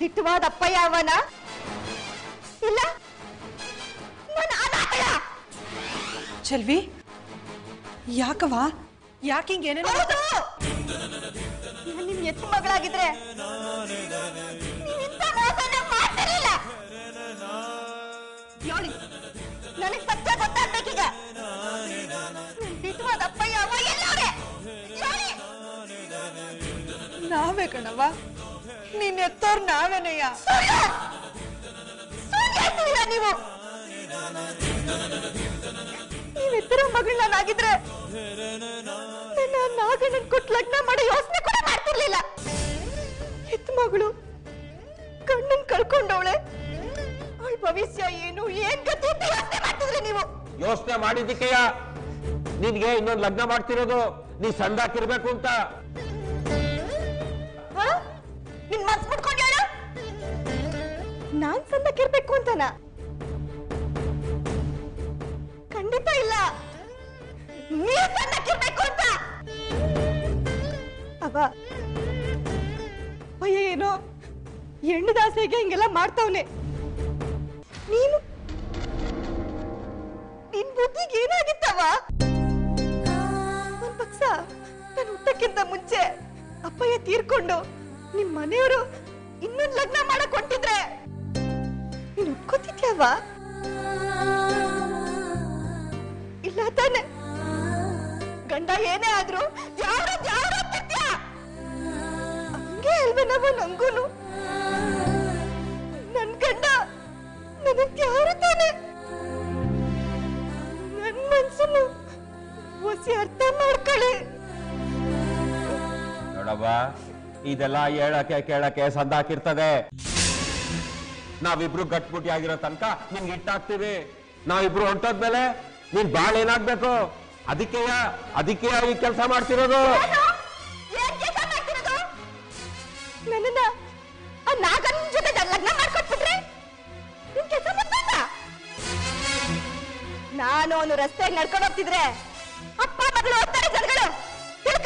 ದಿಟ್ಟವಾದ ಅಪ್ಪಯ್ಯ ಅವನ ಇಲ್ಲ ನನ್ನ ಅನಾಥಯ ಚೆಲ್ವಿ ಯಾಕವ ಯಾಕೆ ಹಿಂಗೆ ಏನೇನೋ ಹೌದು ನಾನು ನಿಮ್ ಎತ್ತು ಮಗಳಾಗಿದ್ರೆ ನೀವಿಂಥ ಮೋಸನ ಮಾಡ್ತಿರ್ಲಿಲ್ಲ ಹೇಳಿ ನನಗೆ ಸತ್ಯ ಗೊತ್ತಾಗ್ಬೇಕೀಗ ನನ್ ದಿಟ್ಟವಾದ ಅಪ್ಪಯ್ಯ ಅವ ಎಲ್ಲವ್ರೆ ಹೇಳಿ ನಾವೇ ಕಣವ ನೀನ್ ಎತ್ತೋರ್ ನಾವೇನಯ್ಯ ಸುಳ್ಳು ಸುಳ್ಳು ಹೇಳ್ತಿದ್ದೀರಾ ನೀವು ನೀವಿಬ್ಬರು ಮಗಳು ನಾನಾಗಿದ್ರೆ ನನ್ನ ನಾಗಣ್ಣನ್ ಕೊಟ್ಟು ಲಗ್ನ ಮಾಡೋ ಯೋಚನೆ ಕೂಡ ಮಾಡ್ತಿರ್ಲಿಲ್ಲ ಹೆತ್ತ ಮಗಳು ಕಣ್ಣನ್ ಕಳ್ಕೊಂಡವಳೆ ಅವಳ ಭವಿಷ್ಯ ಏನು ಏನ್ ಗತಿ ಅಂತ ಯೋಚನೆ ಮಾಡ್ತಿದ್ರಿ ನೀವು ಯೋಚನೆ ಮಾಡಿದ್ದಕ್ಕೆಯ ನಿನ್ಗೆ ಇನ್ನೊಂದು ಲಗ್ನ ಮಾಡ್ತಿರೋದು ನೀ ಸಂದಾಕಿರ್ಬೇಕು ಅಂತ ಹ? ನಿನ್ ಮನ್ಸ್ ಬಿಟ್ಕೊಂಡು ಹೇಳು ನಾನ್ ಸಂದಕ್ಕಿರ್ಬೇಕು ಅಂತನಾ ಖಂಡಿತ ಇಲ್ಲ ನೀವ್ ಸಂದಕ್ಕಿರ್ಬೇಕು ಅಂತ ಅವ ಭಯ ಏನೋ ಹೆಣ್ಣು ದಾಸೆಗೆ ಹಿಂಗೆಲ್ಲ ಮಾಡ್ತಾವ್ನೆ ನೀನು ನಿನ್ ಬುದ್ಧಿಗೆ ಏನಾಗಿತ್ತವ ಒಂದ್ ಪಕ್ಷ ನಾನು ಹುಟ್ಟಕ್ಕಿಂತ ಮುಂಚೆ ಅಪ್ಪಯ್ಯ ತೀರ್ಕೊಂಡು ನಿಮ್ ಮನೆಯವರು ಇನ್ನೊಂದ್ ಲಗ್ನ ಮಾಡಕ್ ಹೊಂಟಿದ್ರೆ ನೀನ್ ಒಪ್ಕೋತಿದ್ಯಾವ ಇಲ್ಲ ತಾನೆ ಗಂಡ ಏನೇ ಆದ್ರೂ ಯಾವ್ರ ಯಾವ್ರ ಅಂತಿದ್ಯಾ ಹಂಗೆ ಅಲ್ವೇನವ ನಂಗೂನು ನನ್ ಗಂಡ ನನಗ್ ಯಾರು ತಾನೆ ನನ್ ಮನ್ಸನ್ನು ಒಸಿ ಅರ್ಥ ಮಾಡ್ಕೊಳ್ಳಿ ನೋಡವ್ವ ಇದೆಲ್ಲ ಹೇಳಕ್ಕೆ ಕೇಳಕ್ಕೆ ಸಂದಾಕಿರ್ತದೆ ನಾವಿಬ್ರು ಗಟ್ಬಿಟ್ಟಿ ಆಗಿರೋ ತನಕ ನಿನ್ಗೆ ಇಟ್ಟಾಕ್ತಿವಿ ನಾವಿಬ್ರು ಹೊಂಟೋದ್ಮೇಲೆ ನೀನ್ ಬಾಳ್ ಏನಾಗ್ಬೇಕು ಅದಕ್ಕೆಯ ಅದಕ್ಕೆಯ ಈ ಕೆಲಸ ಮಾಡ್ತಿರೋದು ಏನು? ಏನ್ ಕೆಲ್ಸ ಮಾಡ್ತಿರೋದು? ನನ್ನನ್ನ ಆ ನಾಗನ್ ಜೊತೆ ದ- ಲಗ್ನ ಮಾಡ್ಕೊಟ್ಬಿಟ್ರೆ ನಿನ್ ಕೆಲಸ ಮುಗ್ದೋಯ್ತಾ? ನಾನು ಅವನು ರಸ್ತೆಗೆ ನಡ್ಕೊಂಡು ಹೋಗ್ತಿದ್ರೆ ಅಪ್ಪ ಮಗಳು ಹೋಗ್ತಾರೆ ಜನಗಳು ತಿಳ್ಕ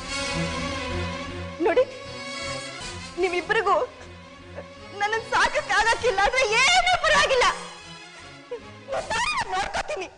ನೋಡಿ ನಿಮ್ಮಿಬ್ಬರಿಗೂ ನನ್ನ ಸಾಕಕ್ಕೆ ಆಗಕ್ಕಿಲ್ಲ ಅಂದ್ರೆ ಏನೂ ಪರವಾಗಿಲ್ಲ ನಾನ್ ನೋಡ್ಕೊತೀನಿ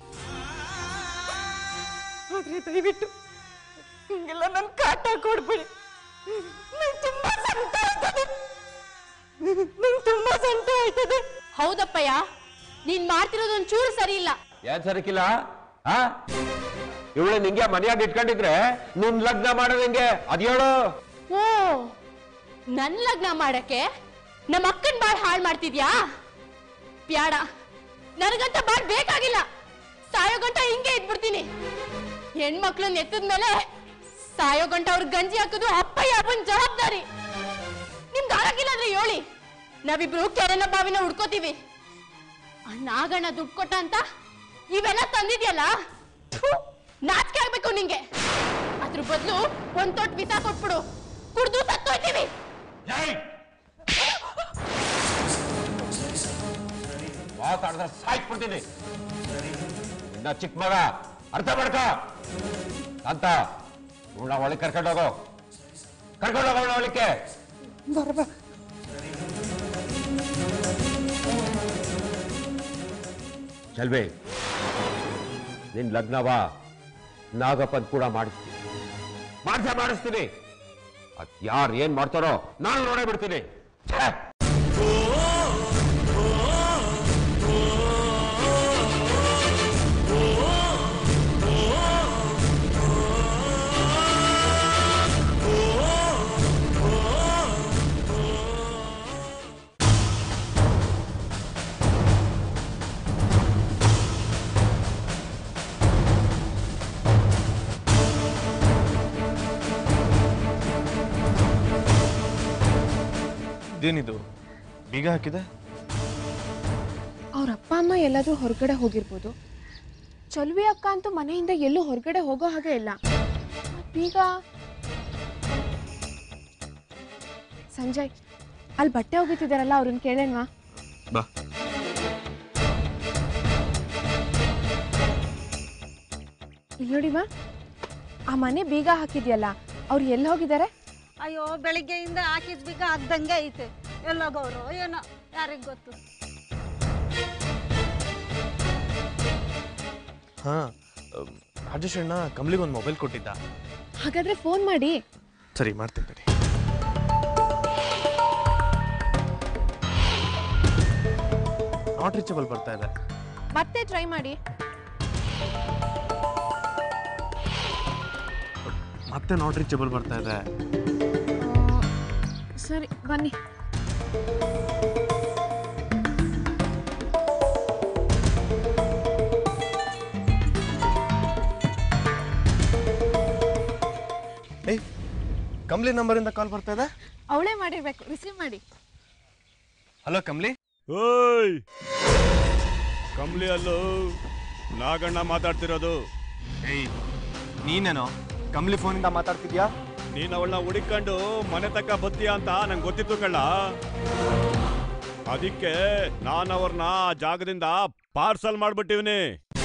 ಆದ್ರೆ ದಯವಿಟ್ಟು ಹಿಂಗೆಲ್ಲ ನನ್ ಕಾಟ ಕೊಡ್ಬೇಡಿ ನಂಗೆ ತುಂಬಾ ಸಂಕಟ ಆಯ್ತದೆ ನಂಗೆ ತುಂಬಾ ಸಂಕಟ ಆಯ್ತದೆ ಹೌದಪ್ಪಯ್ಯ ನೀನ್ ಮಾಡ್ತಿರೋದು ಒಂಚೂರು ಸರಿ ಇಲ್ಲ ಏನ್ ಸರಕಿಲ್ಲ ಆ ಇವಳು ನಿಂಗೆ ಮನೆಯಾಗ ಇಟ್ಕೊಂಡಿದ್ರೆ ನಿನ್ ಲಗ್ನ ಮಾಡೋದು ಹೆಂಗೆ ಅದ್ ಹೇಳು ಓ ನನ್ ಲಗ್ನ ಮಾಡಕ್ಕೆ ನಮ್ಮ ಅಕ್ಕನ್ ಬಾಳ್ ಹಾಳ್ ಮಾಡ್ತಿದ್ಯಾ ಬ್ಯಾಡ ನನಗಂತ ಬಾಳ್ ಬೇಕಾಗಿಲ್ಲ ಸಾಯೋ ಗಂಟ ಹಿಂಗೆ ಇದ್ಬಿಡ್ತೀನಿ ಹೆಣ್ಮಕ್ಳನ್ನ ಎತ್ತದ್ಮೇಲೆ ಸಾಯೋ ಗಂಟ ಅವ್ರ ಗಂಜಿ ಹಾಕೋದು ಅಪ್ಪಯ್ಯ ಅಪ್ಪನ್ ಜವಾಬ್ದಾರಿ ನಿಮ್ಗೆ ಆಗಕ್ಕಿಲ್ಲ ಅಂದ್ರೆ ಹೇಳಿ ನಾವಿಬ್ರು ಕೆರೆನ ಬಾವಿನ ಹುಡ್ಕೋತೀವಿ ಆ ನಾಗಣ್ಣ ದುಡ್ಡು ಕೊಟ್ಟ ಅಂತ ಇವೆಲ್ಲ ತಂದಿದ್ಯಲ್ಲ ಥು, ನಾಚಿಕೆ ಆಗ್ಬೇಕು ನಿಂಗೆ ಅದ್ರ ಬದಲು ಒಂದ್ ತೊಟ್ ವಿಸ ಕೊಟ್ಬಿಡು ಕುಡ್ದು ಸತ್ತೋಯ್ತೀವಿ ಮಾತಾಡಿದ್ರೆ ಸಾಯ್ಬಿಡ್ತೀನಿ ಇನ್ನ ಚಿಕ್ಕ ಮಗ ಅರ್ಥ ಮಾಡ್ಕ ಅಂತ ಇವಳ ಒಳಗೆ ಕರ್ಕೊಂಡೋಗು ಕರ್ಕೊಂಡೋಗ ಅವಳ ಒಳಕ್ಕೆ ಚಲ್ವಿ ನಿನ್ ಲಗ್ನವಾ ನಾಗಪ್ಪನ್ ಕೂಡ ಮಾಡಿಸ್ತೀನಿ ಮಾಡ್ಸೇ ಮಾಡಿಸ್ತೀನಿ ಅದ್ ಯಾರು ಏನ್ ಮಾಡ್ತಾರೋ ನಾನು ನೋಡೇ ಬಿಡ್ತೀನಿ ಛೇ! ಇದೇನಿದು ಬೀಗ ಹಾಕಿದೆ ಅವ್ರ ಅಪ್ಪ ಅಮ್ಮ ಎಲ್ಲಾದ್ರೂ ಹೊರಗಡೆ ಹೋಗಿರ್ಬೋದು ಚಲ್ವಿ ಅಕ್ಕ ಅಂತೂ ಮನೆಯಿಂದ ಎಲ್ಲೂ ಹೊರಗಡೆ ಹೋಗೋ ಹಾಗೆ ಇಲ್ಲ ಈಗ ಸಂಜಯ್ ಅಲ್ಲಿ ಬಟ್ಟೆ ಒಗಿತಿದಾರಲ್ಲ ಅವ್ರನ್ನ ಕೇಳೇನ್ವಾ ಬಾ ಇಲ್ಲಿ ನೋಡಿವಾ ಆ ಮನೆ ಬೀಗ ಹಾಕಿದ್ಯಲ್ಲ ಅವ್ರು ಎಲ್ಲಿ ಹೋಗಿದ್ದಾರೆ ಅಯ್ಯೋ ಬೆಳಿಗ್ಗೆಯಿಂದ ಹಾಕಿದ್ ಬೀಗ ಆಗ್ದಂಗೆ ಐತೆ ಎಲ್ಲೋಗವ್ರು ಏನೋ ಯಾರಿಗ್ ಗೊತ್ತು ಹಾ ರಾಜೇಶ್ ಅಣ್ಣ ಕಮಲಿಗೆ ಒಂದು ಮೊಬೈಲ್ ಕೊಟ್ಟಿದ್ದ ಹಾಗಾದ್ರೆ ಫೋನ್ ಮಾಡಿ ಸರಿ ಮಾಡ್ತೀನಿ ತಡಿ ನಾಟ್ ರೀಚಬಲ್ ಬರ್ತಾ ಇದೆ ಮತ್ತೆ ಟ್ರೈ ಮಾಡಿ ಮತ್ತೆ ನಾಟ್ ರೀಚಬಲ್ ಬರ್ತಾ ಇದೆ ಸರಿ ಬನ್ನಿ ಏಯ್ ಕಮಲಿ ನಂಬರಿಂದ ಕಾಲ್ ಬರ್ತಾ ಇದೆ ಅವಳೇ ಮಾಡಿರ್ಬೇಕು ರಿಸೀವ್ ಮಾಡಿ ಹಲೋ ಕಮಲಿ ಓಯ್ ಕಮ್ಲಿ ಅಲ್ಲೋ ನಾಗಣ್ಣ ಮಾತಾಡ್ತಿರೋದು ಏಯ್ ನೀನೇನೋ ಕಮಲಿ ಫೋನಿಂದ ಮಾತಾಡ್ತಿದ್ಯಾ ನೀನ್ ಅವಳನ್ನ ಹುಡುಕೊಂಡು ಮನೆ ತಕ್ಕ ಬತ್ತೀಯ ಅಂತ ನಂಗೆ ಗೊತ್ತಿತ್ತು ಕಳ್ಳ ಅದಕ್ಕೆ ನಾನು ಅವ್ರನ್ನ ಆ ಜಾಗದಿಂದ ಪಾರ್ಸಲ್ ಮಾಡ್ಬಿಟ್ಟಿವ್ನಿ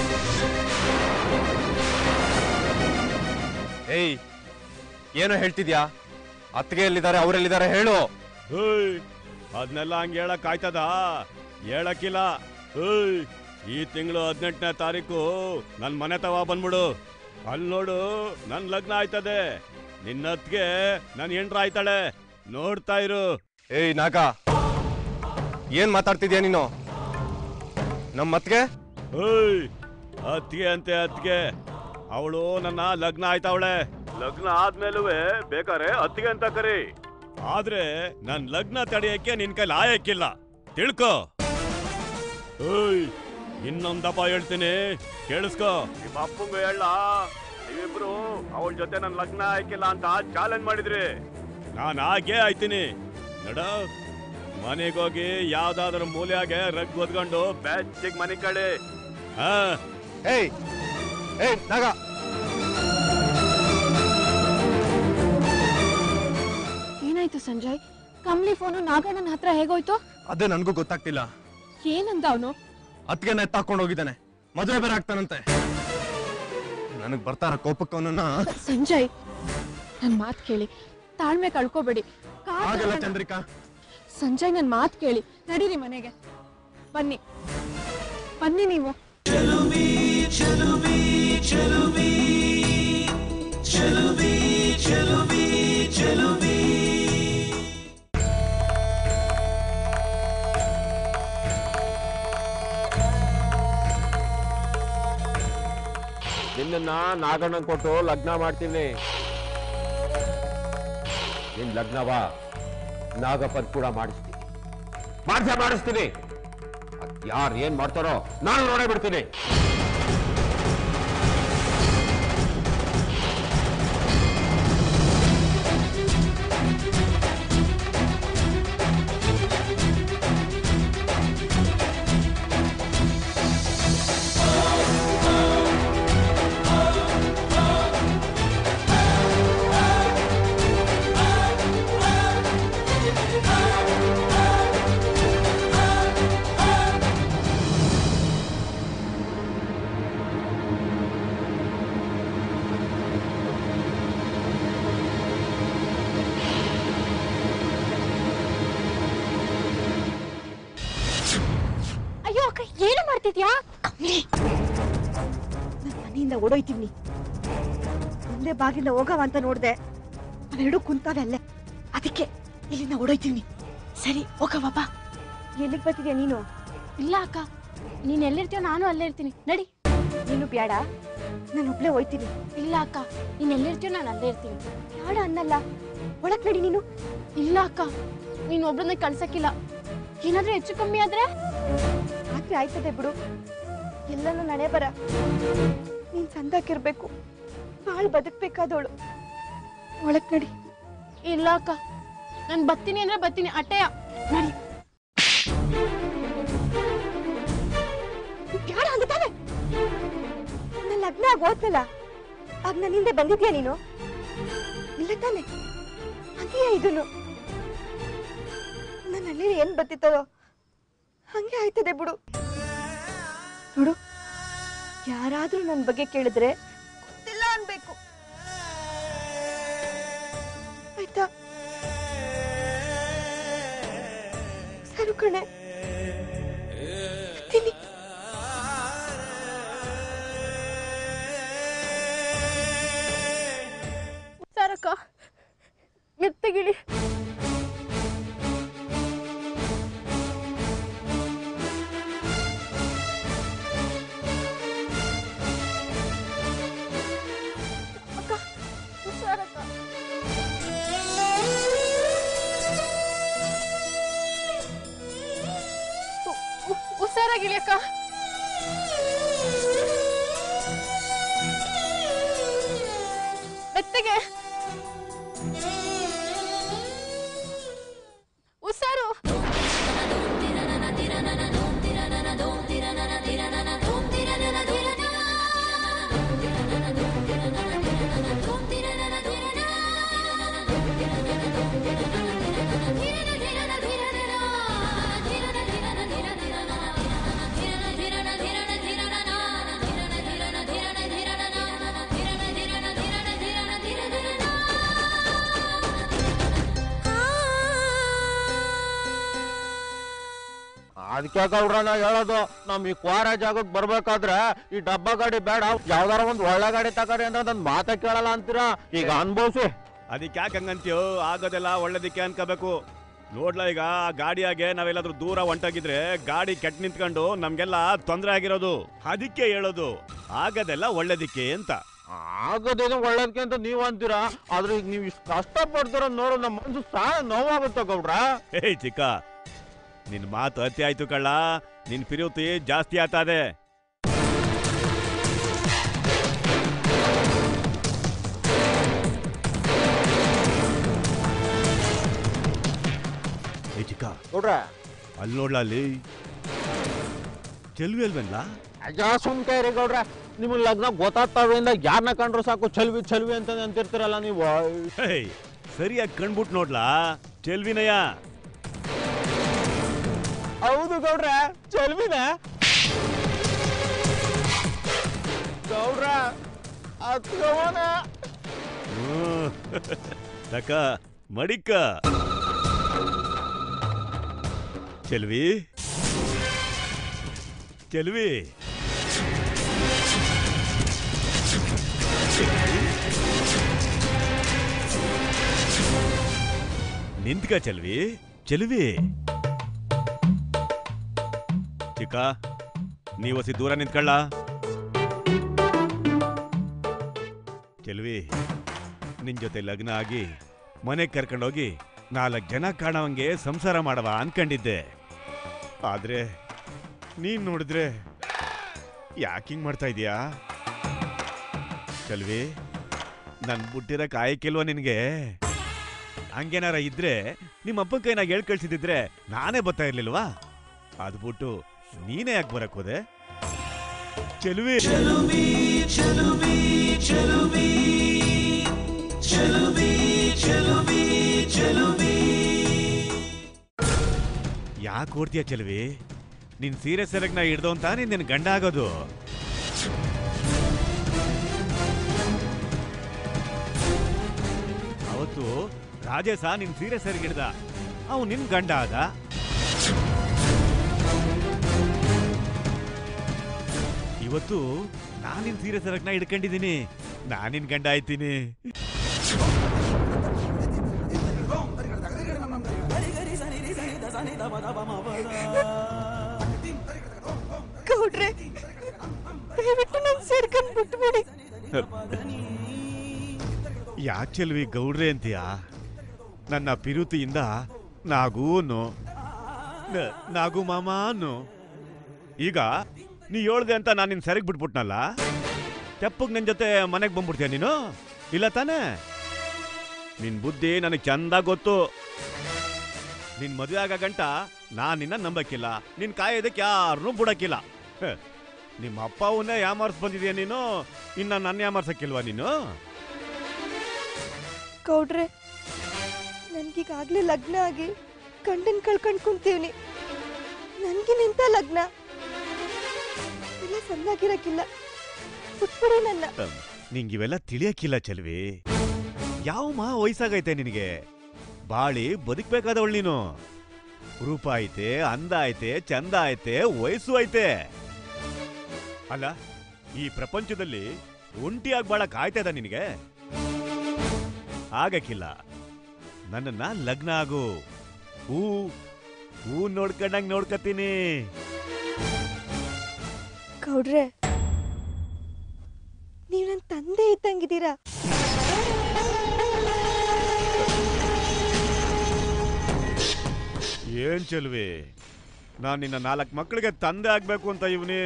ಏಯ್ ಏನೋ ಹೇಳ್ತಿದ್ಯಾ ಅತ್ತಿಗೆ ಎಲ್ಲಿದ್ದಾರೆ ಅವರೆಲ್ಲಿದ್ದಾರೆ ಹೇಳು ಏಯ್ ಅದನ್ನೆಲ್ಲ ಹಂಗೆ ಹೇಳಕ್ ಆಯ್ತದ ಹೇಳಕ್ಕಿಲ್ಲ ಏಯ್ ಈ ತಿಂಗಳು ಹದಿನೆಂಟನೇ ತಾರೀಕು ನನ್ ಮನೆ ತವ ಬಂದ್ಬಿಡು ಅಲ್ಲಿ ನೋಡು ನನ್ ಲಗ್ನ ಆಯ್ತದೆ ನಿನ್ನತ್ಗೆ ನನ್ ಹೆಂಡ್ರ ಆಯ್ತಾಳೆ ನೋಡ್ತಾ ಇರು ಏಯ್ ನಾಗ ಏನ್ ಮಾತಾಡ್ತಿದ್ಯಾ ನೀನು ನಮ್ಮ ಅತ್ತಿಗೆ ಏಯ್ ಅತ್ಗೆ ಅಂತೆ ಅತ್ಗೆ ಅವಳು ನನ್ನ ಲಗ್ನ ಆಯ್ತಾವಳೆ ಲಗ್ನ ಆದ್ಮೇಲೂ ಬೇಕಾರೆ ಅತ್ತಿಗೆ ಅಂತ ಕರಿ ಆದ್ರೆ ನನ್ ಲಗ್ನ ತಡೆಯಕ್ಕೆ ನಿನ್ ಕೈಲಿ ಆಯಕ್ಕಿಲ್ಲ ತಿಳ್ಕೊ ಏಯ್ ಇನ್ನೊಂದಪ್ಪ ಹೇಳ್ತೀನಿ ಕೇಳಿಸ್ಕೊ ನಿಮ್ಮ ಅಪ್ಪಂಗ ಹೇಳ ನೀವಿಬ್ರು ಅವಳ ಜೊತೆ ನನ್ ಲಗ್ನ ಆಯ್ಕಿಲ್ಲ ಅಂತ ಚಾಲೆಂಜ್ ಮಾಡಿದ್ರಿ ನಾನ್ ಹಾಗೆ ಆಯ್ತೀನಿ ನಡ ಮನೆಗೋಗಿ ಯಾವ್ದಾದ್ರು ಮೂಲೆಯಾಗೆ ರಗ್ ಒದ್ಕೊಂಡು ಬೆಚ್ಚಿಗ್ ಮನೆ ಕಡೆ ಹಾ ಏಯ್ ಏಯ್ ನಾಗ ಏನಾಯ್ತು ಸಂಜಯ್ ಕಮ್ಲಿ ಫೋನು ನಾಗಣ್ಣನ ಹತ್ರ ಹೇಗೋಯ್ತು ಅದೇ ನನಗೂ ಗೊತ್ತಾಗ್ತಿಲ್ಲ ಏನಂದ ಅವನು ಅತ್ತಿಗೆನ ಎತ್ತಾಕೊಂಡು ಹೋಗಿದ್ದಾನೆ ಮದುವೆ ಬೇರೆ ಆಗ್ತಾನಂತೆ ನನಗ್ ಬರ್ತಾರ ಕೋಪಕ್ಕೆ ಅವನನ್ನ ಸಂಜಯ್ ನನ್ ಮಾತ್ ಕೇಳಿ ತಾಳ್ಮೆ ಕಳ್ಕೊಬೇಡಿ ಕಾದ್ ಆಗಲ್ಲ ನೋಡೋಣ. ಚಂದ್ರಿಕಾ ಸಂಜಯ್ ನನ್ ಮಾತ್ ಕೇಳಿ ನಡೀರಿ ಮನೆಗೆ ಬನ್ನಿ ಬನ್ನಿ ನೀವು ನಿನ್ನನ್ನ ನಾಗಣ್ಣನ್ ಕೊಟ್ಟು ಲಗ್ನ ಮಾಡ್ತೀನಿ ನಿನ್ ಲಗ್ನವ ನಾಗಪ್ಪನ್ ಕೂಡ ಮಾಡಿಸ್ತೀನಿ ಮಾಡ್ಸೇ ಮಾಡಿಸ್ತೀನಿ ಯಾರು ಏನ್ ಮಾಡ್ತಾರೋ ನಾನು ನೋಡೇ ಬಿಡ್ತೀನಿ ಅಯ್ಯೋ ಅಕ್ಕ ಏನು ಮಾಡ್ತಿದ್ಯಾ ನನ್ ಮನೆಯಿಂದ ಓಡೋಯ್ತೀವಿ ಒಂದೇ ಬಾಗಿಲ ಹೋಗವ ಅಂತ ನೋಡ್ದೆ ಅವೆರಡು ಕುಂತಾವೆ ಅಲ್ಲೇ ಅದಕ್ಕೆ ಇಲ್ಲಿಂದ ಓಡೋಯ್ತೀವಿ ಸರಿ ಹೋಗವ ಬಾ ಎಲ್ಲಿಗೆ ಬರ್ತಿದ್ಯಾ ನೀನು ಇಲ್ಲ ಅಕ್ಕ ನೀನ್ ಎಲ್ಲಿರ್ತೀಯೋ ನಾನು ಅಲ್ಲೇ ಇರ್ತೀನಿ ನಡಿ ನೀನು ಬ್ಯಾಡ ನಾನು ಒಬ್ಳೆ ಹೋಯ್ತೀನಿ ಇಲ್ಲ ಅಕ್ಕ ನೀನ್ ಎಲ್ಲಿರ್ತೀಯೋ ನಾನು ಅಲ್ಲೇ ಇರ್ತೀನಿ ಬ್ಯಾಡ ಅನ್ನಲ್ಲ ಒಳಗ್ ನಡಿ ನೀನು ಇಲ್ಲ ಅಕ್ಕ ನೀನ್ ಒಬ್ರನ್ನ ಕಳ್ಸಕ್ಕಿಲ್ಲ ಏನಾದ್ರೂ ಹೆಚ್ಚು ಕಮ್ಮಿ ಆದ್ರೆ ರಾತ್ರಿ ಆಯ್ತದೆ ಬಿಡು ಎಲ್ಲನೂ ನಡೆ ಬರ ನೀನ್ ಸಂದಾಕಿರ್ಬೇಕು ಬಾಳ್ ಬದುಕ್ಬೇಕಾದವಳು ಒಳಗ್ ನಡಿ ಇಲ್ಲ ಅಕ್ಕ ನಾನ್ ಬರ್ತೀನಿ ಅಂದ್ರೆ ಬರ್ತೀನಿ ಅಟ್ಟೆಯ ನಡಿ ಬ್ಯಾಡ ಅಂತಾನೆ ನನ್ನ ಲಗ್ನ ಆಗ್ ಹೋದ್ನಲ್ಲ ಆಗ ನನ್ನ ಹಿಂದೆ ಬಂದಿದ್ಯಾ ನೀನು ಇಲ್ಲ ತಾನೆ ಅದೇ ಇದನ್ನು ನನ್ನ ಹಳ್ಳಿ ಏನ್ ಬತ್ತಿತ್ತದೋ ಹಂಗೆ ಆಯ್ತದೆ ಬಿಡು ನೋಡು ಯಾರಾದ್ರೂ ನನ್ನ ಬಗ್ಗೆ ಕೇಳಿದ್ರೆ ಗೊತ್ತಿಲ್ಲ ಅನ್ಬೇಕು ಆಯ್ತಾ ಕಣೆ ಬರ್ತೀನಿ ಸಾರಕ್ಕ ಮೆತ್ತಗಿಳಿ ಅಕ್ಕ ಹುಷಾರಕ್ಕ ಹು- ಹು- ಹುಷಾರಾಗಿಳಿ ಅಕ್ಕ ಮೆತ್ತಗೆ ಹುಷಾರು ಅದಕ್ಕೆ ಗೌಡ್ರ ನಾ ಹೇಳೋದು ನಮ್ ಈ ಕ್ವಾರ ಜಾಗಕ್ಕೆ ಬರ್ಬೇಕಾದ್ರೆ ಈ ಡಬ್ಬ ಗಾಡಿ ಬೇಡ ಯಾವ್ದಾರ ಒಂದ್ ಒಳ್ಳೆ ಗಾಡಿ ತಗರಿ ಅಂದ್ರೆ ನನ್ ಮಾತ ಕೇಳಲ್ಲ ಅಂತೀರಾ ಈಗ ಅನ್ಭವ್ಸಿ ಅದಕ್ಕೆ ಯಾಕೆ ಹಂಗಂತೀಯೋ ಆಗೋದೆಲ್ಲ ಒಳ್ಳೇದಕ್ಕೆ ಅನ್ಕೋಬೇಕು ನೋಡ್ಲಾ ಈಗ ಆ ಗಾಡಿಯಾಗೆ ನಾವೆಲ್ಲಾದ್ರೂ ದೂರ ಹೊಂಟೋಗಿದ್ರೆ ಗಾಡಿ ಕೆಟ್ಟ ನಿಂತ್ಕೊಂಡು ನಮ್ಗೆಲ್ಲ ತೊಂದರೆ ಆಗಿರೋದು ಅದಕ್ಕೆ ಹೇಳೋದು ಆಗೋದೆಲ್ಲ ಒಳ್ಳೇದಕ್ಕೆ ಅಂತ ಆಗೋದೇನೋ ಒಳ್ಳೇದಕ್ಕೆ ಅಂತ ನೀವ್ ಅಂತೀರಾ ಆದ್ರೆ ಈಗ ನೀವ್ ಇಷ್ಟು ಕಷ್ಟ ಪಡ್ತೀರ ನೋಡು ನಮ್ಮ ಮನ್ಸು ಸಾಲ ನೋವಾಗುತ್ತೆ ಗೌಡ್ರ ಹೇ ಚಿಕ್ಕ ನಿನ್ ಮಾತು ಅತಿ ಆಯ್ತು ಕಳ್ಳ ನಿನ್ ಪಿರುತಿ ಜಾಸ್ತಿ ಆತಾದೆ ಏ ಚಿಕ್ಕ ಗೌಡ್ರ ಅಲ್ಲಿ ನೋಡ್ಲಾ ಅಲ್ಲಿ ಚೆಲ್ವಿ ಅಲ್ವೇನ್ಲಾ ಅಜ್ಜ ಸುಮ್ಕೆ ರೀ ಗೌಡ್ರ ನಿಮ್ಗೆ ಲಗ್ನ ಗೊತ್ತಾಗ್ತಾವಿಂದ ಯಾರನ್ನ ಕಂಡ್ರು ಸಾಕು ಚಲ್ವಿ ಚಲ್ವಿ ಅಂತ ಅಂತಿರ್ತೀರಲ್ಲ ನೀವು ಹೇ ಸರಿಯಾಗಿ ಕಣ್ಬಿಟ್ ನೋಡ್ಲಾ ಚೆಲ್ವಿನಯ್ಯ ಹೌದು ಗೌಡ್ರ ಚಲ್ವಿನ ಗೌಡ್ರ ಅತ್ಗವನ ಹ್ಮ್. ತಕ ಮಡಿಕ ಚೆಲ್ವಿ ಚೆಲ್ವಿ ನಿಂತ್ಕ ಚೆಲ್ವಿ ಚೆಲ್ವಿ ಚಿಕ್ಕ ನೀವಸಿ ದೂರ ನಿಂತ್ಕೊಳ್ಳ ಚೆಲ್ವಿ ನಿನ್ ಜೊತೆ ಲಗ್ನ ಆಗಿ ಮನೆಗೆ ಕರ್ಕೊಂಡೋಗಿ ನಾಲ್ಕು ಜನ ಕಾಣವಂಗೆ ಸಂಸಾರ ಮಾಡವ ಅನ್ಕೊಂಡಿದ್ದೆ ಆದ್ರೆ ನೀನ್ ನೋಡಿದ್ರೆ ಯಾಕಿಂಗ್ ಮಾಡ್ತಾ ಇದೀಯಾ ಚೆಲ್ವಿ ನನ್ ಬುಟ್ಟಿರಕ್ ಆಯ್ಕಿಲ್ವ ನಿನ್ಗೆ ಹಂಗೇನಾರ ಇದ್ರೆ ನಿಮ್ಮ ಅಪ್ಪನ ಕೈನಾಗ ಹೇಳ್ ಕಳ್ಸಿದಿದ್ರೆ ನಾನೇ ಬರ್ತಾ ಇರ್ಲಿಲ್ವಾ ಅದ್ಬಿಟ್ಟು ನೀನೇ ಯಾಕೆ ಬರಕ್ ಹೋದೆ ಚೆಲುವಿ ಯಾಕೆ ಓಡ್ತೀಯ ಚೆಲುವಿ ನಿನ್ ಸೀರೆ ಸೆರಗ್ ನಾ ಹಿಡ್ದು ಅಂತ ನೀನ್ ನಿನ್ ಗಂಡ ಆಗೋದು ಅವತ್ತು ರಾಜೇಶ ನಿನ್ ಸೀರೆ ಸೆರಗ್ ಹಿಡ್ದ ಅವ್ ನಿನ್ ಗಂಡ ಆದ ಇವತ್ತು ನಾನ್ ನಿನ್ ಸೀರೆ ಸೆರಗ್ನ ಹಿಡ್ಕೊಂಡಿದ್ದೀನಿ ನಾನಿನ್ ಗಂಡ ಆಯ್ತೀನಿ ಗೌಡ್ರೆ ದಯವಿಟ್ಟು ನನ್ ಸೇರ್ಕೊಂಡ್ ಬಿಟ್ಬಿಡಿ ಯಾಕೆ ಚೆಲ್ವಿ ಗೌಡ್ರೆ ಅಂತೀಯ ನನ್ನ ಪಿರುತಿಯಿಂದ ನಾಗೂನು ನ- ನಾಗು ಮಾಮ ಅನ್ನು ಈಗ ನೀ ಹೇಳ್ದೆ ಅಂತ ನಾನು ನಿನ್ ಸೆರಗ್ ಬಿಟ್ಬಿಟ್ನಲ್ಲ ತೆಪ್ಪಗ್ ನಿನ್ ಜೊತೆ ಮನೆಗೆ ಬಂದ್ಬಿಡ್ತೀಯ ನೀನು ಇಲ್ಲ ತಾನೇ ನಿನ್ ಬುದ್ಧಿ ನನಗೆ ಚಂದ ಗೊತ್ತು ನಿನ್ ಮದುವೆ ಆಗ ಗಂಟ ನಾನ್ ನಿನ್ನ ನಂಬಕ್ಕಿಲ್ಲ ನಿನ್ ಕಾಯೋದಕ್ಕೆ ಯಾರನ್ನೂ ಬಿಡಕ್ಕಿಲ್ಲ ಹ. ನಿಮ್ಮ ಅಪ್ಪ ಅವನ್ನೇ ಯಾಮಾರ್ಸ್ ಬಂದಿದ್ಯಾ ನೀನು ಇನ್ನ ನನ್ನ ಯಾಮಾರ್ಸಕ್ಕಿಲ್ವಾ ನೀನು ಗೌಡ್ರೆ ನನ್ಗೀಗಾಗ್ಲೇ ಲಗ್ನ ಆಗಿ ಗಂಡನ್ ಕಳ್ಕೊಂಡ್ ಕುಂತೀವ್ನಿ ನನ್ಗೆ ನಿಂತ ಲಗ್ನ ಇಲ್ಲ ಸಣ್ಣಾಗಿರಕ್ಕಿಲ್ಲ ಬಿಟ್ಬಿಡಿ ನನ್ನ ಅಮ್, ನಿಂಗಿವೆಲ್ಲ ತಿಳಿಯಕ್ಕಿಲ್ಲ ಚೆಲ್ವಿ ಯಾವ ಮಾ ವಯಸ್ಸಾಗೈತೆ ನಿನಗೆ ಬಾಳಿ ಬದುಕ್ಬೇಕಾದವಳು ನೀನು ರೂಪ ಐತೆ ಅಂದ ಐತೆ ಚಂದ ಐತೆ ವಯಸ್ಸು ಐತೆ ಅಲ್ಲ ಈ ಪ್ರಪಂಚದಲ್ಲಿ ಒಂಟಿಯಾಗಿ ಬಾಳಕ್ ಆಯ್ತದ ನಿನಗೆ ಆಗಕ್ಕಿಲ್ಲ ನನ್ನನ್ನ ಲಗ್ನ ಆಗು ಹೂ ಹೂ ನೋಡ್ಕೊಂಡಂಗ್ ನೋಡ್ಕತೀನಿ ಗೌಡ್ರೆ ನೀವ್ ನನ್ ತಂದೆ ಇದ್ದಂಗಿದ್ದೀರಾ ಏನ್ ಚೆಲ್ವಿ ನಾನ್ ನಿನ್ನ ನಾಲ್ಕು ಮಕ್ಕಳಿಗೆ ತಂದೆ ಆಗ್ಬೇಕು ಅಂತ ಇವನಿ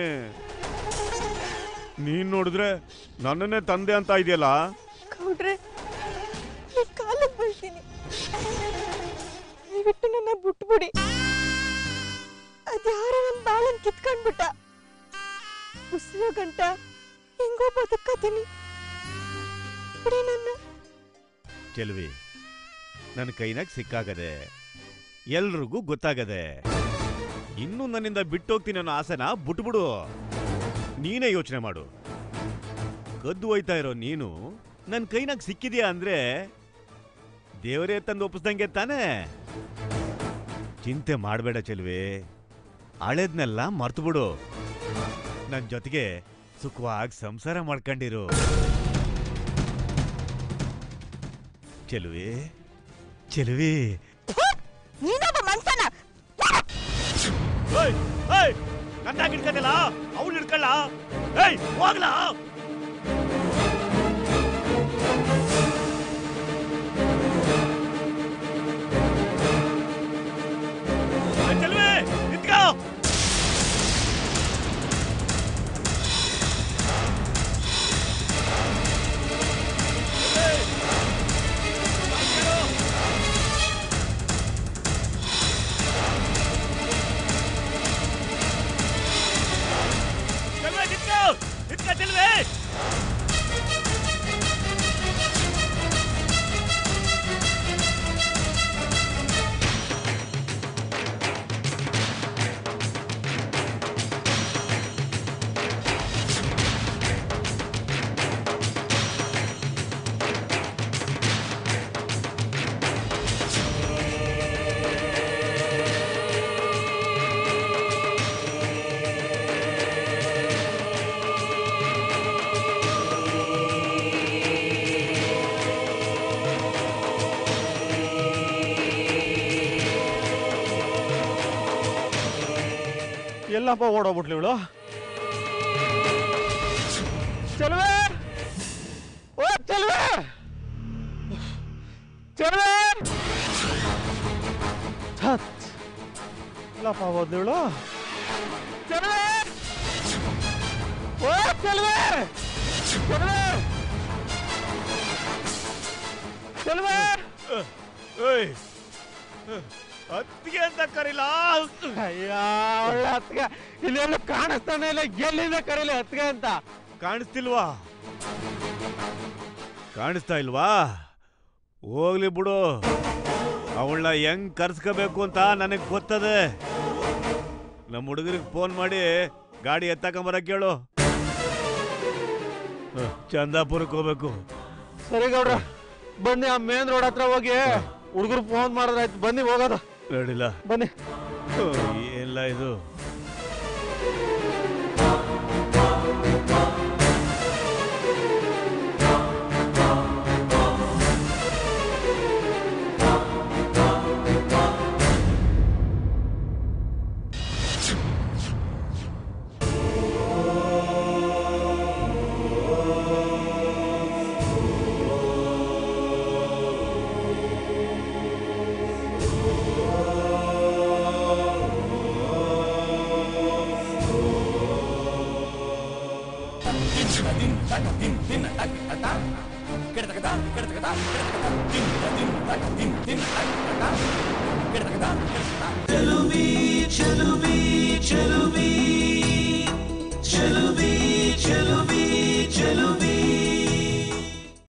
ನೀನ್ ನೋಡಿದ್ರೆ ನನ್ನನ್ನೇ ತಂದೆ ಅಂತ ಇದೆಯಲ್ಲ ಗೌಡ್ರೆ ನೀವ್ ಕಾಲಕ್ಕೆ ಬೀಳ್ತೀನಿ ದಯವಿಟ್ಟು ನನ್ನ ಬಿಟ್ಬಿಡಿ ಅದ್ಯಾರೋ ನನ್ ಬಾಳನ್ ಕಿತ್ಕೊಂಡ್ಬಿಟ್ಟ ಉಸಿರೋ ಗಂಟ ಹೆಂಗೋ ಬದುಕತೀನಿ ಬಿಡಿ ನನ್ನ ಚೆಲ್ವಿ ನನ್ನ ಕೈನಾಗ ಸಿಕ್ಕಾಗದೆ ಎಲ್ರಿಗೂ ಗೊತ್ತಾಗದೆ ಇನ್ನು ನನ್ನಿಂದ ಬಿಟ್ಟೋಗ್ತೀನಿ ಅನ್ನೋ ಆಸೆನ ಬಿಟ್ಬಿಡು ನೀನೇ ಯೋಚನೆ ಮಾಡು ಕದ್ದು ಹೋಯ್ತಾ ಇರೋ ನೀನು ನನ್ನ ಕೈನಾಗ ಸಿಕ್ಕಿದ್ಯಾ ಅಂದ್ರೆ ದೇವರೇ ತಂದು ಒಪ್ಪಿಸ್ದಂಗೆ ತಾನೇ ಚಿಂತೆ ಮಾಡಬೇಡ ಚೆಲ್ವಿ ಹಳೇದ್ನೆಲ್ಲ ಮರ್ತು ಬಿಡು ನನ್ನ ಜೊತೆಗೆ ಸುಖವಾಗಿ ಸಂಸಾರ ಮಾಡ್ಕೊಂಡಿರು ಚೆಲುವೆ ಚೆಲುವೆ ನೀನೊಬ್ಬ ಮನ್ಸನ ನನ್ನ ಹಿಡ್ಕದಿಲ್ಲ ಅವಳು ಹಿಡ್ಕಲ್ಲ ಏಯ್ ಹೋಗ್ಲಾ ಚೆಲುವೆ ನಿಂತ್ಕೋ ಚೆಲುವೆ ನಿಂತ್ಕೋ ನಿಂತ್ಕೋ ಚೆಲುವೆ ಎಲ್ಲಪ್ಪ ಓಡೋಗ್ಬಿಟ್ಲಿ ಇವಳು ಚೆಲುವೆ ಓ ಚೆಲುವೆ ಚೆಲುವೆ ಛತ್ ಎಲ್ಲಪ್ಪ ಹೋದ್ಲು ಇವಳು ಚೆಲುವೆ ಓ ಚೆಲುವೆ ಚೆಲುವೆ ಚೆಲುವೆ ಏಯ್ ಅತ್ತಿಗೆ ಅಂತ ಕರಿಲ್ಲ ಅಯ್ಯ ಒಳ್ಳೆ ಹತ್ಗೆ ಇಲ್ಲೆಲ್ಲೂ ಕಾಣಿಸ್ತಾನೆ ಇಲ್ಲ ಎಲ್ಲಿಂದ ಕರೀಲಿ ಹತ್ಗೆ ಅಂತ ಕಾಣಿಸ್ತಿಲ್ವಾ ಕಾಣಿಸ್ತಾ ಇಲ್ವಾ ಹೋಗ್ಲಿ ಬಿಡು ಅವಳನ್ನ ಹೆಂಗ್ ಕರ್ಸ್ಕೋಬೇಕು ಅಂತ ನನಗೆ ಗೊತ್ತದೆ ನಮ್ಮ ಹುಡುಗರಿಗೆ ಫೋನ್ ಮಾಡಿ ಗಾಡಿ ಎತ್ತಾಕೊಂಬರಕ್ ಕೇಳು ಹ, ಚಂದಾಪುರಕ್ಕೆ ಹೋಗ್ಬೇಕು ಸರಿ ಗೌಡ್ರ ಬನ್ನಿ ಆ ಮೇನ್ ರೋಡ್ ಹತ್ರ ಹೋಗಿ ಹುಡುಗರು ಫೋನ್ ಮಾಡಿದ್ರಾಯ್ತು ಬನ್ನಿ ಹೋಗೋದು ನೋಡಿಲ್ಲ ಬನ್ನಿ ಏನಿಲ್ಲ ಇದು ಚೆಲುವಿ ಚೆಲುವಿ ಚೆಲುವಿ